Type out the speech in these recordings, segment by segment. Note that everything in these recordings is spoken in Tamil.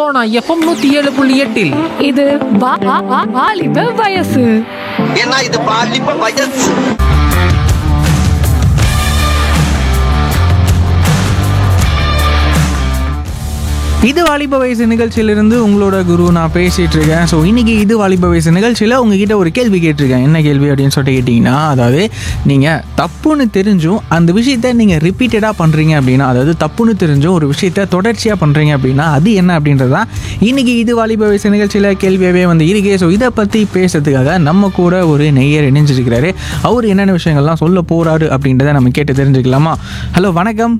சோனா எஃப்எம் நூத்தி ஏழு புள்ளி எட்டில் இது வா- வா- வா- வாலிப வயசு ஏன்னா இது பாலிப்ப வயசு இது வாலிப வயசு நிகழ்ச்சியிலிருந்து உங்களோட குரு நான் பேசிட்டு இருக்கேன் ஸோ இன்னைக்கு இது வாலிப வயசு நிகழ்ச்சியில் உங்ககிட்ட ஒரு கேள்வி கேட்டிருக்கேன் என்ன கேள்வி அப்படின்னு சொல்லிட்டு கேட்டிங்கன்னா அதாவது நீங்கள் தப்புன்னு தெரிஞ்சும் அந்த விஷயத்த நீங்கள் ரிப்பீட்டடாக பண்ணுறீங்க அப்படின்னா அதாவது தப்புன்னு தெரிஞ்சும் ஒரு விஷயத்த தொடர்ச்சியாக பண்ணுறீங்க அப்படின்னா அது என்ன அப்படின்றது தான் இன்னைக்கு இது வாலிப வயசு நிகழ்ச்சியில் கேள்வியாகவே வந்து இருக்கே ஸோ இதை பற்றி பேசுறதுக்காக நம்ம கூட ஒரு நெய்யர் இணைஞ்சிருக்கிறாரு அவர் என்னென்ன விஷயங்கள்லாம் சொல்ல போகிறாரு அப்படின்றத நம்ம கேட்டு தெரிஞ்சுக்கலாமா ஹலோ வணக்கம்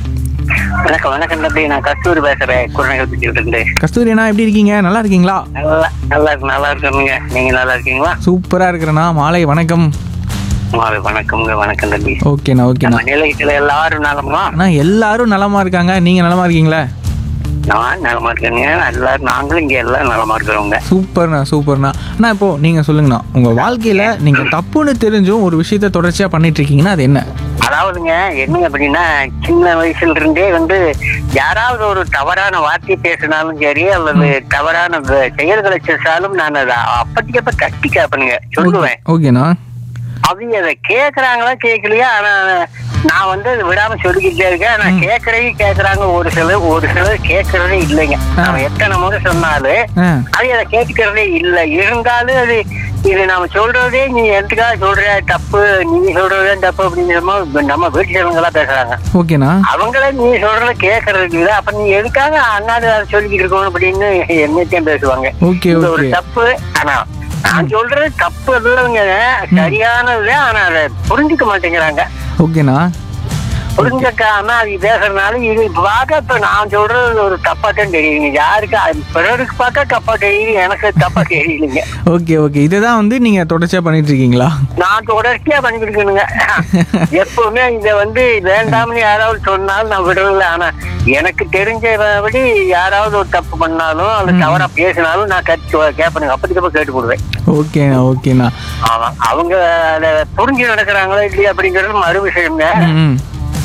வணக்கம் வணக்கம் தம்பி நான் கஸ்தூரி பேசுறேன் குழந்தைகள் பற்றிட்டு இருந்து கஸ்தூரி அண்ணா எப்படி இருக்கீங்க நல்லா இருக்கீங்களா நல்லா நல்லா இருக்கு நல்லா இருக்கணுங்க நீங்க நல்லா இருக்கீங்களா சூப்பரா இருக்கிறேண்ணா மாலை வணக்கம் மாலை வணக்கம்ங்க வணக்கம் தம்பி ஓகேண்ணா ஓகேண்ணா நம்ம நிலையத்துல எல்லாரும் நலமா அண்ணா எல்லாரும் நலமா இருக்காங்க நீங்க நலமா இருக்கீங்களா நான் நலமா இருக்கேங்க எல்லாரும் நாங்களும் இங்க எல்லாம் நலமா இருக்கிறோங்க சூப்பர்ண்ணா சூப்பர்ண்ணா அண்ணா இப்போ நீங்க சொல்லுங்கண்ணா உங்க வாழ்க்கையில நீங்க தப்புன்னு தெரிஞ்சும் ஒரு விஷயத்த தொடர்ச்சியா பண்ணிட்டு இருக்கீங்கன்னா அது என்ன அதாவதுங்க என்னங்க அப்படின்னா சின்ன வயசுல இருந்தே வந்து யாராவது ஒரு தவறான வார்த்தை பேசினாலும் சரி அல்லது தவறான வ- செயல்களை செஞ்சாலும் நான் அதை அப்பத்திக்கப்ப கட்டி கேட்பேனுங்க சொல்லுவேன் ஓகேண்ணா அவங்க அதை கேக்குறாங்களா கேட்கலையா ஆனா நான் வந்து அதை விடாம சொல்லிக்கிட்டே இருக்கேன் ஆனா கேட்கறதையும் கேக்குறாங்க ஒரு சிலர் ஒரு சிலர் கேட்கறதே இல்லைங்க நம்ம எத்தனை முறை சொன்னாலும் ஆ அது அதை கேட்டுக்கிறதே இல்ல இருந்தாலும் அது இது நம்ம சொல்றதே நீ எதுக்காக சொல்ற தப்பு நீ சொல்றதே தப்பு அப்படிங்கிற நம்ம வீட்டு ஜனங்களா பேசுறாங்க ஓகேண்ணா அவங்களே நீ சொல்றத கேட்கறதுக்கு இல்ல அப்ப நீ எதுக்காக அண்ணாடு அதை சொல்லிக்கிட்டு இருக்கணும் அப்படின்னு என்னத்தையும் பேசுவாங்க ஓகே இது ஒரு ஓகே தப்பு ஆனா நான் சொல்றது தப்பு இல்லைங்க சரியானது ஆனா அதை புரிஞ்சுக்க மாட்டேங்கிறாங்க ஓகேண்ணா புரிஞ்சுக்காம அது பேசுறதுனால இது பார்க்க இப்ப நான் சொல்றது ஒரு தப்பா தான் தெரியுங்க யாருக்கு அது பிறருக்கு பார்த்தா தப்பா தெரியுது எனக்கு தப்பா தெரியலைங்க ஓகே ஓகே இதுதான் வந்து நீங்க தொடர்ச்சியா பண்ணிட்டு இருக்கீங்களா நான் தொடர்ச்சியா பண்ணிட்டு இருக்கேனுங்க எப்பவுமே இத வந்து வேண்டாம்னு யாராவது சொன்னாலும் நான் விடுறதில்ல ஆனா எனக்கு தெரிஞ்சபடி யாராவது ஒரு தப்பு பண்ணாலும் அது தவறா பேசினாலும் நான் கட்சி கேட்பேனுங்க அப்படி கேட்டு கொடுவேன் ஓகேண்ணா ஓகேண்ணா ஆமா அவங்க அதை புரிஞ்சு நடக்கிறாங்களா இல்லையா அப்படிங்கறது மறு விஷயம்ங்க ம்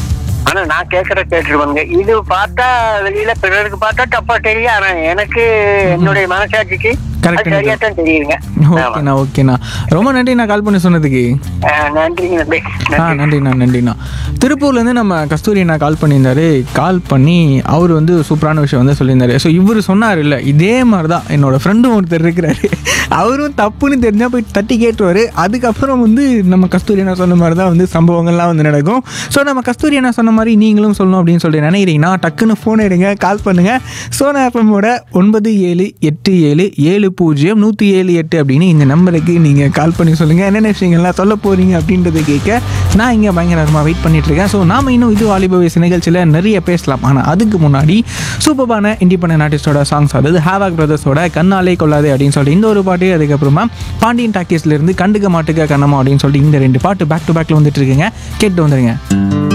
ஆனா நான் கேட்கற கேட்டுருவாங்க இது பார்த்தா வெளியில பிறருக்கு பார்த்தா தப்பா தெரியும் ஆனா எனக்கு என்னுடைய மனசாட்சிக்கு Correct, அது சரியா தான் தெரியுங்க ஆமா. ஓகேண்ணா ஓகேண்ணா ரொம்ப நன்றி நான் கால் பண்ணி சொன்னதுக்கு ஆஹ் நன்றிங்க நன்றி ஆ நன்றிண்ணா நன்றிண்ணா திருப்பூர்லேருந்து நம்ம கஸ்தூரி அண்ணா கால் பண்ணியிருந்தாரு கால் பண்ணி அவர் வந்து சூப்பரான விஷயம் வந்து சொல்லியிருந்தாரு ஸோ இவர் சொன்னார் இல்லை இதே மாதிரி தான் என்னோட ஃப்ரெண்டும் ஒருத்தர் இருக்கிறாரு அவரும் தப்புன்னு தெரிஞ்சால் போய் தட்டி கேட்டுருவார் அதுக்கப்புறம் வந்து நம்ம கஸ்தூரி அண்ணா சொன்ன மாதிரி தான் வந்து சம்பவங்கள்லாம் வந்து நடக்கும் ஸோ நம்ம கஸ்தூரி அண்ணா சொன்ன மாதிரி நீங்களும் சொல்லணும் அப்படின்னு சொல்லி நினைக்கிறீங்கன்னா டக்குன்னு ஃபோன் எடுங்க கால் பண்ணுங்கள் சோனா எஃப்எம்மோட ஒன்பது ஏழு எட்டு ஏழு ஏழு பூஜ்ஜியம் நூற்றி ஏழு எட்டு அப்படின்னு இந்த நம்பருக்கு நீங்கள் கால் பண்ணி சொல்லுங்கள் என்னென்ன விஷயங்கள்லாம் சொல்ல போகிறீங்க அப்படின்றத கேட்க நான் இங்கே பயங்கரமாக வெயிட் பண்ணிட்டு இருக்கேன் ஸோ நாம இன்னும் இது வாலிப வயசு நிகழ்ச்சியில் நிறைய பேசலாம் ஆனால் அதுக்கு முன்னாடி சூப்பரான இண்டிபெண்டன்ட் ஆர்டிஸ்டோட சாங்ஸ் அதாவது ஹேவாக் பிரதர்ஸோட கண்ணாலே கொள்ளாதே அப்படின்னு சொல்லிட்டு இந்த ஒரு பாட்டு அதுக்கப்புறமா பாண்டியன் டாக்கீஸ்ல இருந்து கண்டுக்க மாட்டுக்க கண்ணமா அப்படின்னு சொல்லிட்டு இந்த ரெண்டு பாட்டு பேக் டு பேக்கில் வந்துட்டு இருக்குங்க கேட்டு வந்துருங்க